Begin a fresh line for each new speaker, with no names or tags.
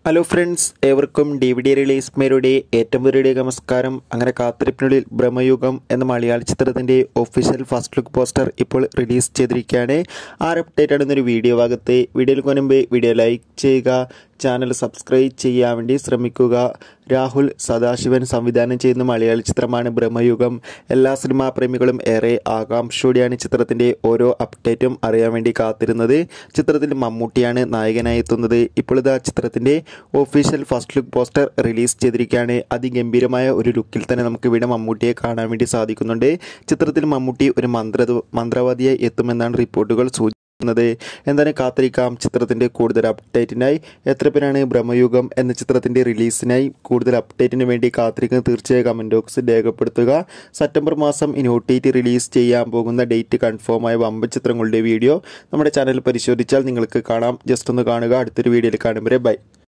hello friends ഏവർക്കും D V D release മേരുടെ ഏറ്റവും വലിയ നമസ്കാരം അങ്ങനെ കാത്തിരിപ്പിനുള്ളിൽ ബ്രഹ്മയുഗം എന്ന മലയാള ചിത്രത്തിൻ്റെ ഒഫീഷ്യൽ ഫസ്റ്റ് ലുക്ക് പോസ്റ്റർ ഇപ്പോൾ റിലീസ് ചെയ്തിരിക്കുകയാണ് ആ അപ്ഡേറ്റ് ആണ് ഇന്നൊരു വീഡിയോ ഭാഗത്ത് വീഡിയോയിൽ മുൻപ് വീഡിയോ ലൈക്ക് ചെയ്യുക ചാനൽ സബ്സ്ക്രൈബ് ചെയ്യാൻ വേണ്ടി ശ്രമിക്കുക രാഹുൽ സദാശിവൻ സംവിധാനം ചെയ്യുന്ന മലയാള ചിത്രമാണ് ബ്രഹ്മയുഗം എല്ലാ സിനിമാ പ്രേമികളും ഏറെ ആകാംക്ഷയോടെയാണ് ചിത്രത്തിൻ്റെ ഓരോ അപ്ഡേറ്റും അറിയാൻ വേണ്ടി കാത്തിരുന്നത് ചിത്രത്തിൽ മമ്മൂട്ടിയാണ് നായകനായി എത്തുന്നത് ഇപ്പോൾ ഇതാ ചിത്രത്തിൻ്റെ official first look poster release ചെയ്തിരിക്കുകയാണ് അതിഗംഭീരമായ ഒരു ലുക്കിൽ തന്നെ നമുക്ക് ഇവിടെ മമ്മൂട്ടിയെ കാണാൻ വേണ്ടി സാധിക്കുന്നുണ്ട് ചിത്രത്തിൽ മമ്മൂട്ടി ഒരു മന്ത്ര മന്ത്രവാദിയായി എത്തുമെന്നാണ് റിപ്പോർട്ടുകൾ സൂചിപ്പിക്കുന്നത് എന്തായാലും കാത്തിരിക്കാം ചിത്രത്തിൻ്റെ കൂടുതൽ അപ്ഡേറ്റിനായി എത്ര പേരാണ് ബ്രഹ്മയുഗം എന്ന ചിത്രത്തിൻ്റെ റിലീസിനായി കൂടുതൽ അപ്ഡേറ്റിന് വേണ്ടി കാത്തിരിക്കുന്നത് തീർച്ചയായും കമൻറ്റ് ബോക്സിൽ രേഖപ്പെടുത്തുക സെപ്റ്റംബർ മാസം ഇനി ഒ ടി ടി റിലീസ് ചെയ്യാൻ പോകുന്ന ഡേറ്റ് കൺഫേം ആയ വമ്പൻ ചിത്രങ്ങളുടെ വീഡിയോ നമ്മുടെ ചാനൽ പരിശോധിച്ചാൽ നിങ്ങൾക്ക് കാണാം ജസ്റ്റ് ഒന്ന് കാണുക അടുത്തൊരു വീഡിയോയിൽ കാണുമ്പോൾ ബൈ